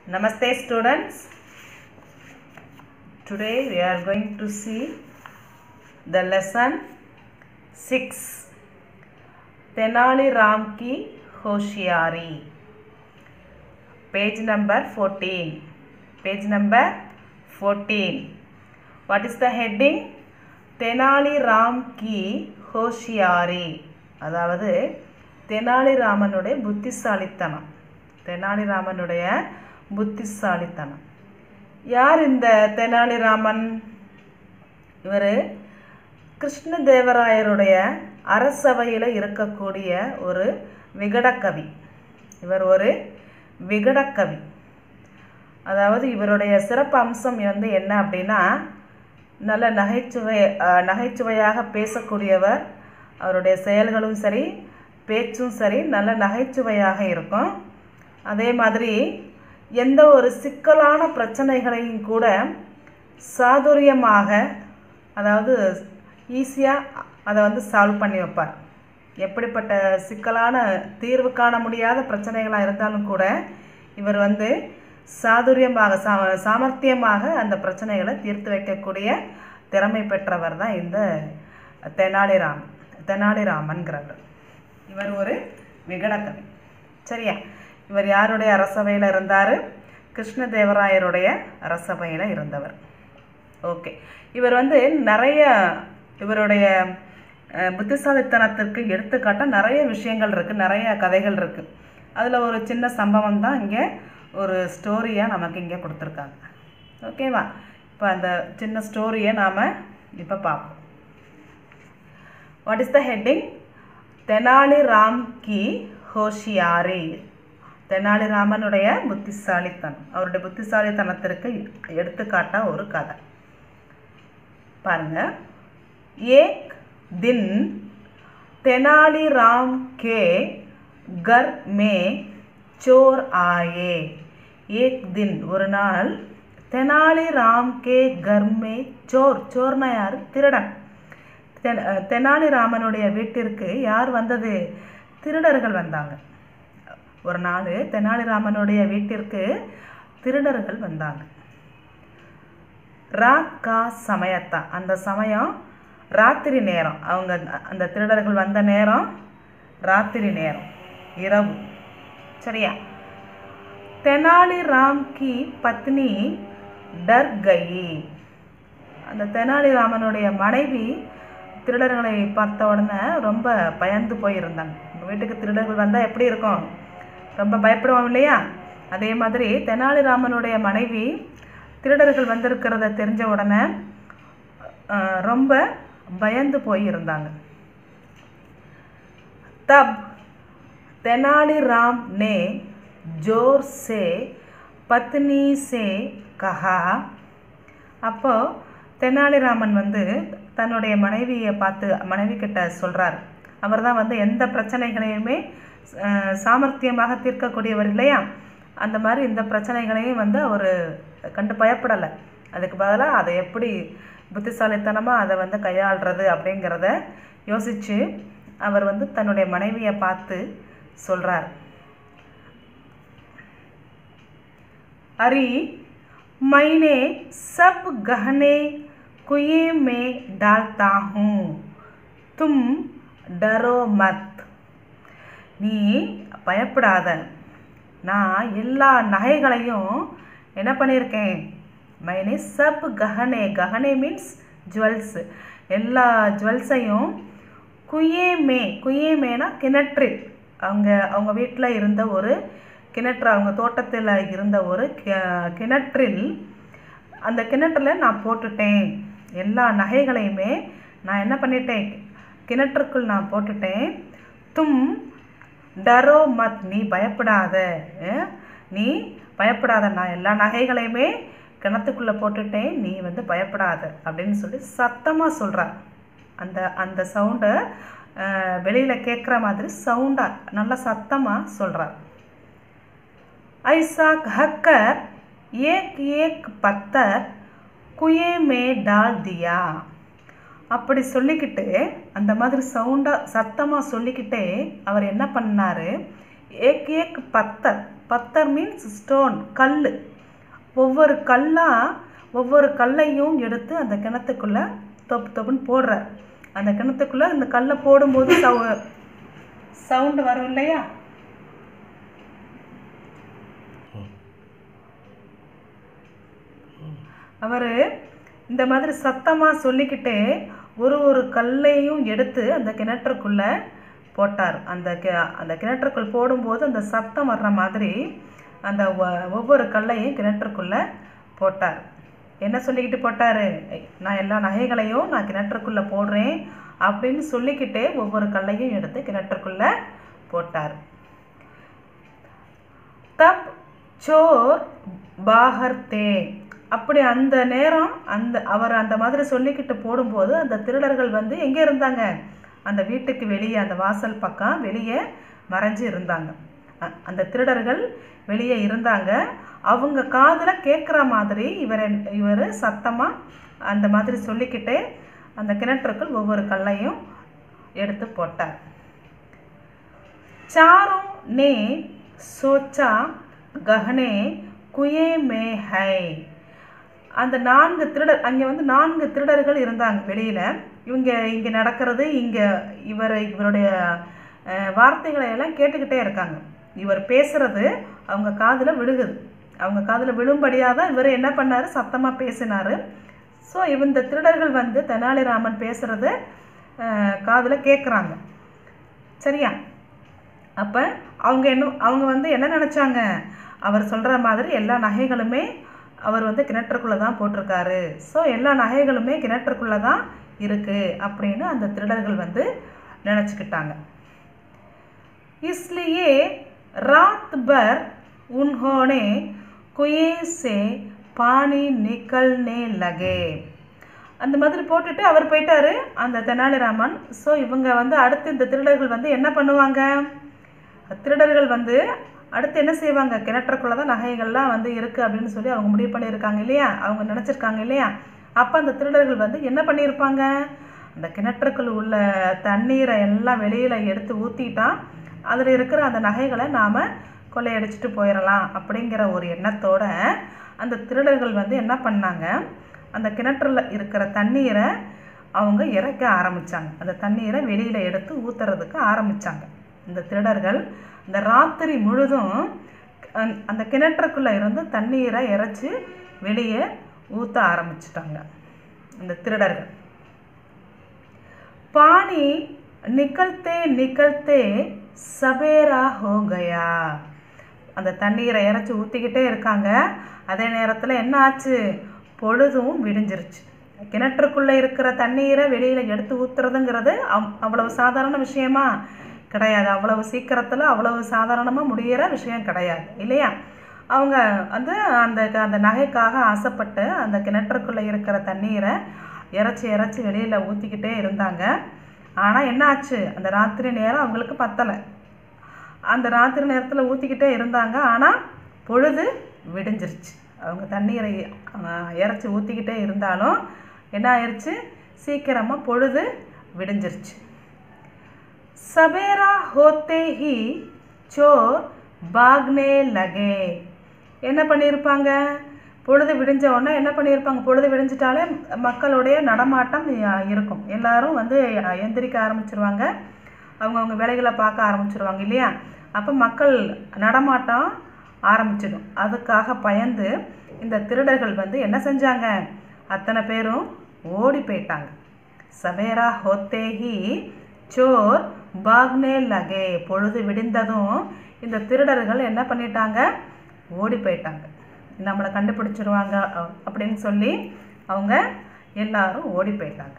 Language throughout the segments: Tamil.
Namaste students. Today we are going to see the lesson 6 Tenali Ram Ki Hoshiari. Page number 14. Page number 14. What is the heading? Tenali Ram கி ஹோஷியாரி அதாவது தெனாலிராமனுடைய புத்திசாலித்தனம் தெனாலிராமனுடைய புத்திசாலித்தனம் யார் இந்த தெனாலிராமன் இவர் கிருஷ்ணதேவராயருடைய அரசவையில் இருக்கக்கூடிய ஒரு விகடக்கவி இவர் ஒரு விகடக்கவி அதாவது இவருடைய சிறப்பு அம்சம் வந்து என்ன அப்படின்னா நல்ல நகைச்சுவை அஹ், நகைச்சுவையாக பேசக்கூடியவர் அவருடைய செயல்களும் சரி பேச்சும் சரி நல்ல நகைச்சுவையாக இருக்கும் அதே மாதிரி எந்த ஒரு சிக்கலான பிரச்சனைகளையும் கூட சாதுரியமாக அதாவது ஈஸியாக அதை வந்து சால்வ் பண்ணி வைப்பார் எப்படிப்பட்ட சிக்கலான தீர்வு காண முடியாத பிரச்சனைகளாக இருந்தாலும் கூட இவர் வந்து சாதுரியமாக சா சாமர்த்தியமாக அந்த பிரச்சனைகளை தீர்த்து வைக்கக்கூடிய திறமை பெற்றவர் தான் இந்த தெனாலிராம் தெனாலிராமன்கிறவர் இவர் ஒரு விகடகவி சரியா இவர் யாருடைய அரசவையில் இருந்தார் கிருஷ்ணதேவராயருடைய அரசவையில் இருந்தவர் ஓகே இவர் வந்து நிறைய இவருடைய அஹ், புத்திசாலித்தனத்திற்கு எடுத்துக்காட்ட நிறைய விஷயங்கள் இருக்குது நிறைய கதைகள் இருக்குது அதில் ஒரு சின்ன சம்பவம் தான் இங்கே ஒரு ஸ்டோரியாக நமக்கு இங்கே கொடுத்துருக்காங்க ஓகேவா இப்போ அந்த சின்ன ஸ்டோரியை நாம் இப்போ பார்ப்போம் what is the heading Tenali Ram கி ஹோஷியாரி தெனாலிராமனுடைய புத்திசாலித்தனம் அவருடைய புத்திசாலித்தனத்திற்கு எடுத்துக்காட்டா ஒரு கதை பாருங்க ஏக் தின் தெனாலி ராம் கே கர் மே चोर आए एक दिन ஒரு நாள் தெனாலி ராம் கே கர் மே சோர் சோர்னா யார் திருடன் தென்- அஹ், தெனாலிராமனுடைய வீட்டிற்கு யார் வந்தது திருடர்கள் வந்தாங்க ஒரு நாள் தெனாலிராமனுடைய வீட்டிற்கு திருடர்கள் வந்தாங்க ராத் கா சமயத்தா அந்த சமயம் ராத்திரி நேரம் அவங்க அந்த திருடர்கள் வந்த நேரம் ராத்திரி நேரம் இரவு சரியா தெனாலி ராம் கி பத்னி டர் கயி அந்த தெனாலிராமனுடைய மனைவி திருடர்களை பார்த்த உடனே ரொம்ப பயந்து போயிருந்தாங்க உங்கள் வீட்டுக்கு திருடர்கள் வந்தால் எப்படி இருக்கும் ரொம்ப பயப்படுவோம் இல்லையா அதே மாதிரி தெனாலிராமனுடைய மனைவி திருடர்கள் வந்திருக்கிறத தெரிஞ்ச உடனே அஹ், ரொம்ப பயந்து போயிருந்தாங்க तब तेनालीराम ने जोर से पत्नी से कहा அப்போ தெனாலிராமன் வந்து தன்னுடைய மனைவியை பார்த்து மனைவி கிட்ட சொல்றார் அவர் தான் வந்து எந்த பிரச்சனைகளையுமே அஹ், சாமர்த்தியமாக தீர்க்கக்கூடியவர் இல்லையா அந்த மாதிரி இந்த பிரச்சனைகளையும் வந்து அவர் கண்டு பயப்படலை அதுக்கு பதிலாக அதை எப்படி புத்திசாலித்தனமாக அதை வந்து கையாளுறது அப்படிங்கிறத யோசித்து அவர் வந்து தன்னுடைய மனைவியை பார்த்து சொல்கிறார் अरे मैंने सब गहने कुएं में डालता हूँ तुम डरो मत நீ பயப்படாத நான் எல்லா நகைகளையும் என்ன பண்ணியிருக்கேன் மைனே சப் கஹனே கஹனே மீன்ஸ் ஜுவல்ஸ் எல்லா ஜுவல்ஸையும் குயேமே குயேமேனா கிணற்றில் அவங்க அவங்க வீட்டில் இருந்த ஒரு கிணற்று அவங்க தோட்டத்தில் இருந்த ஒரு கி- கிணற்றில் அந்த கிணற்றில் நான் போட்டுட்டேன் எல்லா நகைகளையுமே நான் என்ன பண்ணிட்டேன் கிணற்றுக்குள் நான் போட்டுட்டேன் தும் டரோ மத் நீ பயப்படாத அஹ், நீ பயப்படாத நான் எல்லா நகைகளையுமே கிணத்துக்குள்ளே போட்டுட்டேன் நீ வந்து பயப்படாத அப்படின்னு சொல்லி சத்தமாக சொல்கிறார் அந்த அந்த சவுண்டை வெளியில் கேட்குற மாதிரி சவுண்டாக நல்லா சத்தமாக சொல்கிறார் ऐसा कहकर एक एक पत्थर कुएं में डाल दिया அப்படி சொல்லிக்கிட்டு அந்த மாதிரி சவுண்டாக சத்தமாக சொல்லிக்கிட்டே அவர் என்ன பண்ணாரு ஏக் ஏக் பத்தர் பத்தர் மீன்ஸ் ஸ்டோன் கல் ஒவ்வொரு கல்லாக ஒவ்வொரு கல்லையும் எடுத்து அந்த கிணத்துக்குள்ளே தொப்பு தொப்புன்னு போடுறார் அந்த கிணத்துக்குள்ளே அந்த கல்லை போடும்போது சவு சவுண்டு வரும் இல்லையா அவர் இந்த மாதிரி சத்தமாக சொல்லிக்கிட்டே ஒரு ஒரு கல்லையும் எடுத்து அந்த கிணற்றுக்குள்ளே போட்டார் அந்த கி அந்த கிணற்றுக்குள் போடும்போது அந்த சத்தம் வர்ற மாதிரி அந்த ஒ- ஒவ்வொரு கல்லையும் கிணற்றுக்குள்ளே போட்டார் என்ன சொல்லிக்கிட்டு போட்டார் நான் எல்லா நகைகளையும் நான் கிணற்றுக்குள்ளே போடுறேன் அப்படின்னு சொல்லிக்கிட்டே ஒவ்வொரு கல்லையும் எடுத்து கிணற்றுக்குள்ளே போட்டார் தப் சோர் பாகர் தே அப்படி அந்த நேரம் அந்த அவர் அந்த மாதிரி சொல்லிக்கிட்டு போடும்போது அந்த திருடர்கள் வந்து எங்கே இருந்தாங்க அந்த வீட்டுக்கு வெளியே அந்த வாசல் பக்கம் வெளியே மறைஞ்சு இருந்தாங்க அ- அந்த திருடர்கள் வெளியே இருந்தாங்க அவங்க காதில் கேட்குற மாதிரி இவர் இவர் சத்தமாக அந்த மாதிரி சொல்லிக்கிட்டே அந்த கிணற்றுக்குள் ஒவ்வொரு கல்லையும் எடுத்து போட்டார் चारों ने सोचा गहने कुए में है அந்த நான்கு திருடர் அங்கே வந்து நான்கு திருடர்கள் இருந்தாங்க வெளியில் இவங்க இங்கே நடக்கிறது இங்கே இவர் இவருடைய அஹ், வார்த்தைகளை எல்லாம் கேட்டுக்கிட்டே இருக்காங்க இவர் பேசுறது அவங்க காதில் விழுகுது அவங்க காதில் விழும்படியாக தான் இவர் என்ன பண்ணார் சத்தமாக பேசினார் ஸோ இந்த திருடர்கள் வந்து தெனாலிராமன் பேசுகிறத காதில் கேட்குறாங்க சரியா அப்போ அவங்க என்ன அவங்க வந்து என்ன நினச்சாங்க அவர் சொல்கிற மாதிரி எல்லா நகைகளுமே அவர் வந்து கிணற்றுக்குள்ளே தான் போட்டிருக்காரு ஸோ எல்லா நகைகளுமே கிணற்றுக்குள்ளே தான் இருக்குது அப்படின்னு அந்த திருடர்கள் வந்து நினச்சிக்கிட்டாங்க इसलिए रात भर उन्होंने कुएं से पानी निकलने लगे அந்த மாதிரி போட்டுட்டு அவர் போயிட்டாரு அந்த தெனாலிராமன் ஸோ இவங்க வந்து அடுத்து இந்த திருடர்கள் வந்து என்ன பண்ணுவாங்க திருடர்கள் வந்து அடுத்து என்ன செய்வாங்க கிணற்றுக்குள்ளே தான் நகைகள்லாம் வந்து இருக்குது அப்படின்னு சொல்லி அவங்க முடிவு பண்ணியிருக்காங்க இல்லையா அவங்க நினச்சிருக்காங்க இல்லையா அப்போ அந்த திருடர்கள் வந்து என்ன பண்ணியிருப்பாங்க அந்த கிணற்றுக்குள் உள்ள தண்ணீரை எல்லாம் வெளியில் எடுத்து ஊற்றிட்டா அதில் இருக்கிற அந்த நகைகளை நாம் கொள்ளையடிச்சிட்டு போயிடலாம் அப்படிங்கிற ஒரு எண்ணத்தோட அந்த திருடர்கள் வந்து என்ன பண்ணாங்க அந்த கிணற்றுல இருக்கிற தண்ணீரை அவங்க இறைக்க ஆரம்பித்தாங்க அந்த தண்ணீரை வெளியில் எடுத்து ஊற்றுறதுக்கு ஆரம்பித்தாங்க இந்த திருடர்கள் இந்த ராத்திரி முழுதும் அந்த- அந்த கிணற்றுக்குள்ளே இருந்து தண்ணீரை இறைச்சி வெளியே ஊற்ற ஆரம்பிச்சிட்டாங்க இந்த திருடர்கள் पानी निकलते निकलते सवेरा हो गया அந்த தண்ணீரை இறைச்சி ஊற்றிக்கிட்டே இருக்காங்க அதே நேரத்தில் என்ன ஆச்சு பொழுதும் விடிஞ்சிருச்சு கிணற்றுக்குள்ளே இருக்கிற தண்ணீரை வெளியில் எடுத்து ஊற்றுறதுங்கிறது அவ் அவ்வளவு சாதாரண விஷயமா கிடையாது அவ்வளவு சீக்கிரத்தில் அவ்வளவு சாதாரணமாக முடியிற விஷயம் கிடையாது இல்லையா அவங்க வந்து அந்த அந்த நகைக்காக ஆசைப்பட்டு அந்த கிணற்றுக்குள்ளே இருக்கிற தண்ணீரை இறைச்சி இறைச்சி வெளியில் ஊற்றிக்கிட்டே இருந்தாங்க ஆனால் என்ன ஆச்சு அந்த ராத்திரி நேரம் அவங்களுக்கு பத்தலை அந்த ராத்திரி நேரத்தில் ஊற்றிக்கிட்டே இருந்தாங்க ஆனால் பொழுது விடிஞ்சிருச்சு அவங்க தண்ணீரை அஹ், இறைச்சி ஊற்றிக்கிட்டே இருந்தாலும் என்ன ஆயிடுச்சு சீக்கிரமாக பொழுது விடிஞ்சிருச்சு सवेरा होते ही चोर भागने लगे என்ன பண்ணியிருப்பாங்க பொழுது விடிஞ்ச உடனே என்ன பண்ணியிருப்பாங்க பொழுது விடிஞ்சிட்டாலே மக்களுடைய நடமாட்டம் அஹ், இருக்கும் எல்லாரும் வந்து அஹ், எந்திரிக்க ஆரம்பிச்சிருவாங்க அவங்கவுங்க வேலைகளை பார்க்க ஆரம்பிச்சிருவாங்க இல்லையா அப்போ மக்கள் நடமாட்டம் ஆரம்பிச்சிடும் அதுக்காக பயந்து இந்த திருடர்கள் வந்து என்ன செஞ்சாங்க அத்தனை பேரும் ஓடி போயிட்டாங்க சவேரா ஹோத்தேஹி சோர் பாக்னே லகே பொழுது விடிந்ததும் இந்த திருடர்கள் என்ன பண்ணிட்டாங்க ஓடி போயிட்டாங்க நம்மளை கண்டுபிடிச்சிருவாங்க அ- அப்படின்னு சொல்லி அவங்க எல்லாரும் ஓடி போயிட்டாங்க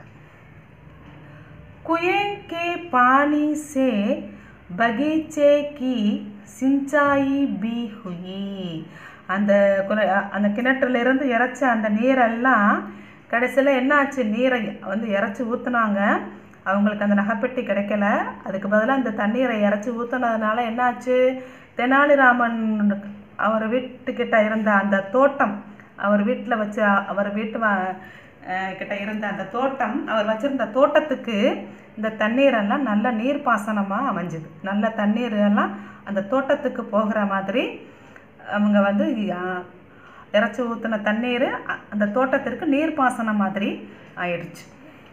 कुएं के पानी से बगीचे की सिंचाई भी हुई அந்த குர- அந்த கிணற்றுல இருந்து இறைச்ச அந்த நீரெல்லாம் கடைசியில் என்ன ஆச்சு நீரை வந்து இறைச்சி ஊற்றுனாங்க அவங்களுக்கு அந்த நகைப்பெட்டி கிடைக்கல அதுக்கு பதிலாக அந்த தண்ணீரை இறைச்சி ஊற்றுனதுனால என்ன ஆச்சு தெனாலிராமன் அவர் வீட்டுக்கிட்ட இருந்த அந்த தோட்டம் அவர் வீட்டில் வச்சு அவர் வீட்டு வ- அஹ், கிட்ட இருந்த அந்த தோட்டம் அவர் வச்சிருந்த தோட்டத்துக்கு இந்த தண்ணீரெல்லாம் நல்ல நீர்ப்பாசனமாக அமைஞ்சுது நல்ல தண்ணீர் எல்லாம் அந்த தோட்டத்துக்கு போகிற மாதிரி அவங்க வந்து அஹ், இறைச்சி ஊற்றின தண்ணீர் அ- அந்த தோட்டத்திற்கு நீர்ப்பாசனம் மாதிரி ஆயிடுச்சு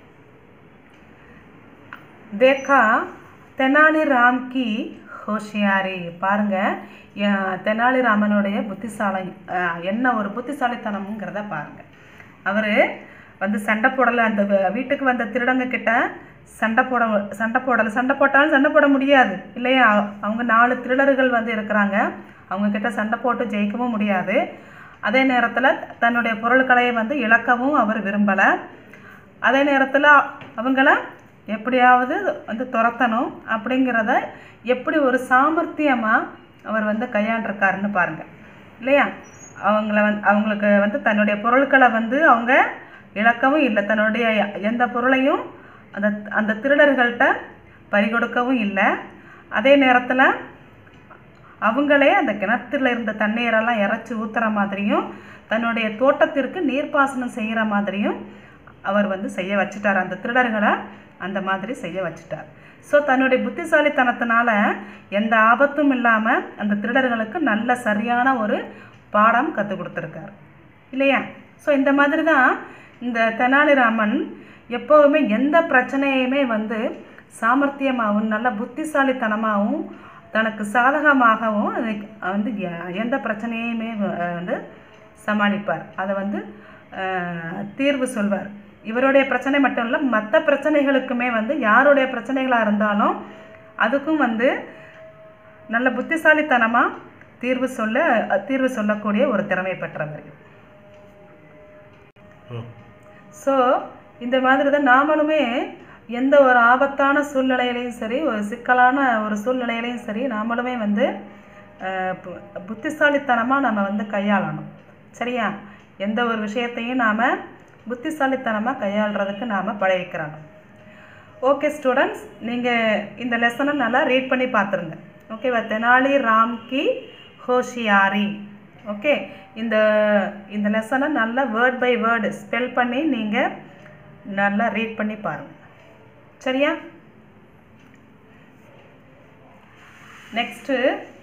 देखा தெனாலிராம் கி ஹோஷியாரி பாருங்க எ- தெனாலிராமனுடைய புத்திசாலி அஹ், என்ன ஒரு புத்திசாலித்தனம்ங்கிறத பாருங்க அவர் வந்து சண்டை போடலை அந்த வீ- வீட்டுக்கு வந்த திருடங்க கிட்ட சண்டை போட சண்டை போடலை சண்டை போட்டாலும் சண்டை போட முடியாது இல்லையா அவங்க நாலு திருடர்கள் வந்து இருக்கிறாங்க அவங்க கிட்ட சண்டை போட்டு ஜெயிக்கவும் முடியாது அதே நேரத்தில் தன்னுடைய பொருட்களை வந்து இழக்கவும் அவர் விரும்பலை அதே நேரத்தில் அவங்கள எப்படியாவது வந்து துரத்தணும் அப்படிங்கிறத எப்படி ஒரு சாமர்த்தியமாக அவர் வந்து கையாண்டிருக்காருன்னு பாருங்கள் இல்லையா அவங்கள வந்து அவங்களுக்கு வந்து தன்னுடைய பொருட்களை வந்து அவங்க இழக்கவும் இல்லை தன்னுடைய எந்த பொருளையும் அந்த அந்த திருடர்கள்ட்ட பறிகொடுக்கவும் இல்லை அதே நேரத்தில் அவங்களே அந்த கிணத்துல இருந்த தண்ணீரெல்லாம் இறைச்சி ஊற்றுற மாதிரியும் தன்னுடைய தோட்டத்திற்கு நீர்ப்பாசனம் செய்கிற மாதிரியும் அவர் வந்து செய்ய வச்சுட்டார் அந்த திருடர்களை அந்த மாதிரி செய்ய வச்சுட்டார் ஸோ தன்னுடைய புத்திசாலித்தனத்தினால எந்த ஆபத்தும் இல்லாமல் அந்த திருடர்களுக்கு நல்ல சரியான ஒரு பாடம் கற்றுக் கொடுத்துருக்கார் இல்லையா ஸோ இந்த மாதிரி தான் இந்த தெனாலிராமன் எப்போவுமே எந்த பிரச்சனையுமே வந்து சாமர்த்தியமாகவும் நல்ல புத்திசாலித்தனமாகவும் தனக்கு சாதகமாகவும் அது வந்து எ- எந்த பிரச்சனையுமே வ- வந்து சமாளிப்பார் அதை வந்து அஹ், தீர்வு சொல்வார் இவருடைய பிரச்சனை மட்டும் இல்லை மற்ற பிரச்சனைகளுக்குமே வந்து யாருடைய பிரச்சனைகளாக இருந்தாலும் அதுக்கும் வந்து நல்ல புத்திசாலித்தனமாக தீர்வு சொல்ல தீர்வு சொல்லக்கூடிய ஒரு திறமை பெற்றவர் ம் ஸோ இந்த மாதிரி தான் நாமளுமே எந்த ஒரு ஆபத்தான சூழ்நிலையிலையும் சரி ஒரு சிக்கலான ஒரு சூழ்நிலையிலையும் சரி நாமளுமே வந்து அஹ், பு- புத்திசாலித்தனமாக நம்ம வந்து கையாளணும் சரியா எந்த ஒரு விஷயத்தையும் நாம் புத்திசாலித்தனமாக கையாளுறதுக்கு நாம் பழகிக்கிறணும் ஓகே ஸ்டூடெண்ட்ஸ் நீங்கள் இந்த லெசனை நல்லா ரீட் பண்ணி பார்த்துருங்க ஓகேவா தெனாலி ராம் கி ஹோஷியாரி ஓகே இந்த இந்த லெசனை நல்லா வேர்ட் பை வேர்டு ஸ்பெல் பண்ணி நீங்கள் நல்லா ரீட் பண்ணி பாருங்கள் சரியா நெக்ஸ்ட்டு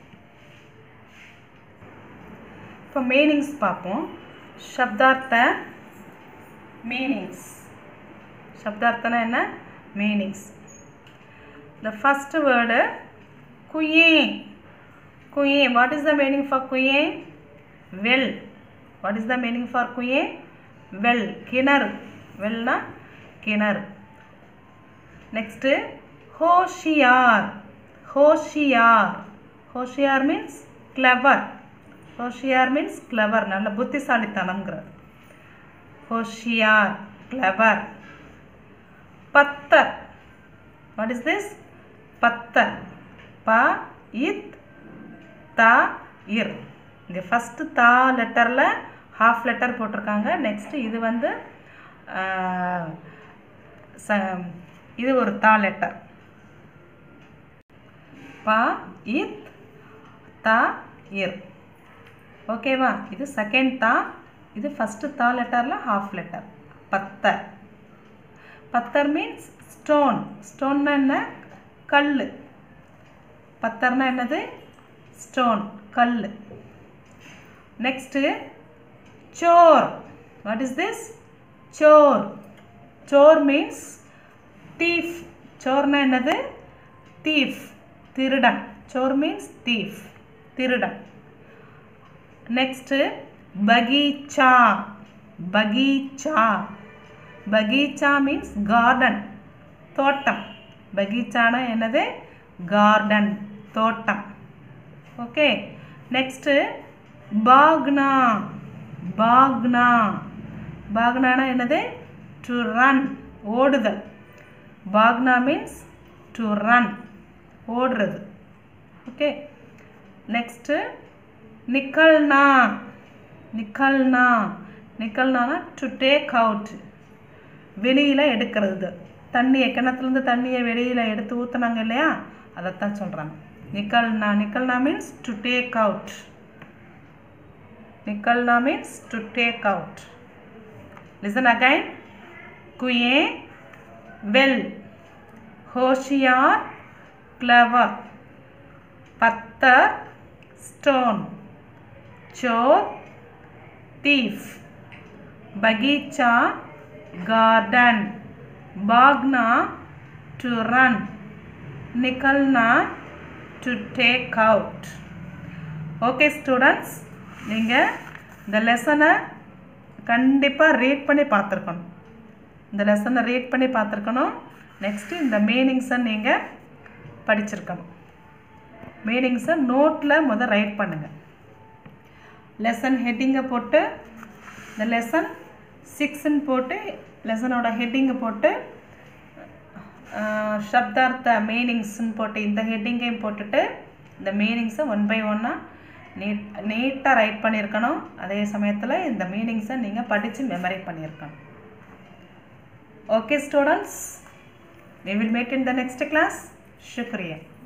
இப்போ மீனிங்ஸ் பார்ப்போம் சப்தார்த்த மீனிங்ஸ் சப்தார்த்தனா என்ன மீனிங்ஸ் the first word குயே குயே what is the meaning for குயே well what is the meaning for குயே well கிணறு வெல்னா கிணறு நெக்ஸ்ட்டு ஹோஷியார் ஹோஷியார் ஹோஷியார் மீன்ஸ் கிளவர் ஹோஷியார் மீன்ஸ் கிளவர் நல்ல புத்திசாலித்தனம்ங்கிறது ஹோஷியார் கிளவர் பத்தர் வாட் இஸ் திஸ் பத்தர் ப இத் த இர் இங்கே ஃபஸ்ட்டு தா லெட்டரில் ஹாஃப் லெட்டர் போட்டிருக்காங்க நெக்ஸ்ட்டு இது வந்து ஆஹ், ச இது ஒரு தா லெட்டர் ப இத் த இர் ஓகேவா இது செகண்ட் தா இது ஃபஸ்ட்டு தா லெட்டரில் ஹாஃப் லெட்டர் பத்தர் பத்தர் மீன்ஸ் ஸ்டோன் ஸ்டோன்னா என்ன கல் பத்தர்னா என்னது ஸ்டோன் கல் நெக்ஸ்ட்டு சோர் வாட் இஸ் திஸ் சோர் சோர் மீன்ஸ் தீஃப் சோர்னா என்னது தீஃப் திருடன் சோர் மீன்ஸ் தீஃப் திருடன் நெக்ஸ்ட்டு பகீச்சா பகீச்சா பகீச்சா மீன்ஸ் கார்டன் தோட்டம் பகீச்சானா என்னது கார்டன் தோட்டம் ஓகே நெக்ஸ்ட்டு பாக்னா பாக்னா பாக்னானா என்னது டு ரன் ஓடுதல் பாக்னா மீன்ஸ் டு ரன் ஓடுறது ஓகே நெக்ஸ்ட்டு நிக்கல்னா நிக்கல்னா நிக்கல்னானா டு டேக் அவுட் வெளியில் எடுக்கிறது தண்ணியை கிணத்துலேருந்து தண்ணியை வெளியில் எடுத்து ஊற்றுனாங்க இல்லையா அதைத்தான் சொல்கிறாங்க நிக்கல்னா நிக்கல்னா மீன்ஸ் டு டேக் அவுட் நிக்கல்னா means to take out listen again குயே வெல் ஹோஷியார் கிளவர் பத்தர் ஸ்டோன் चोर thief बगीचा गार्डन भागना to run निकलना to take out okay students நீங்கள் இந்த லெசனை கண்டிப்பாக ரீட் பண்ணி பார்த்துருக்கணும் இந்த லெசனை ரீட் பண்ணி பார்த்துருக்கணும் நெக்ஸ்ட்டு இந்த மீனிங்ஸை நீங்கள் படிச்சிருக்கணும் மீனிங்ஸை நோட்டில் முதல் ரைட் பண்ணுங்கள் லெசன் ஹெட்டிங்கை போட்டு இந்த லெசன் சிக்ஸ்ன்னு போட்டு லெசனோட ஹெட்டிங்கை போட்டு சப்தார்த்த மீனிங்ஸ்ன்னு போட்டு இந்த ஹெட்டிங்கையும் போட்டுட்டு இந்த மீனிங்ஸை ஒன் பை ஒன்னாக நீட் நீட்டாக ரைட் பண்ணியிருக்கணும் அதே சமயத்தில் இந்த மீனிங்ஸை நீங்கள் படித்து மெமரி பண்ணியிருக்கணும் okay students we will meet in the next class shukriya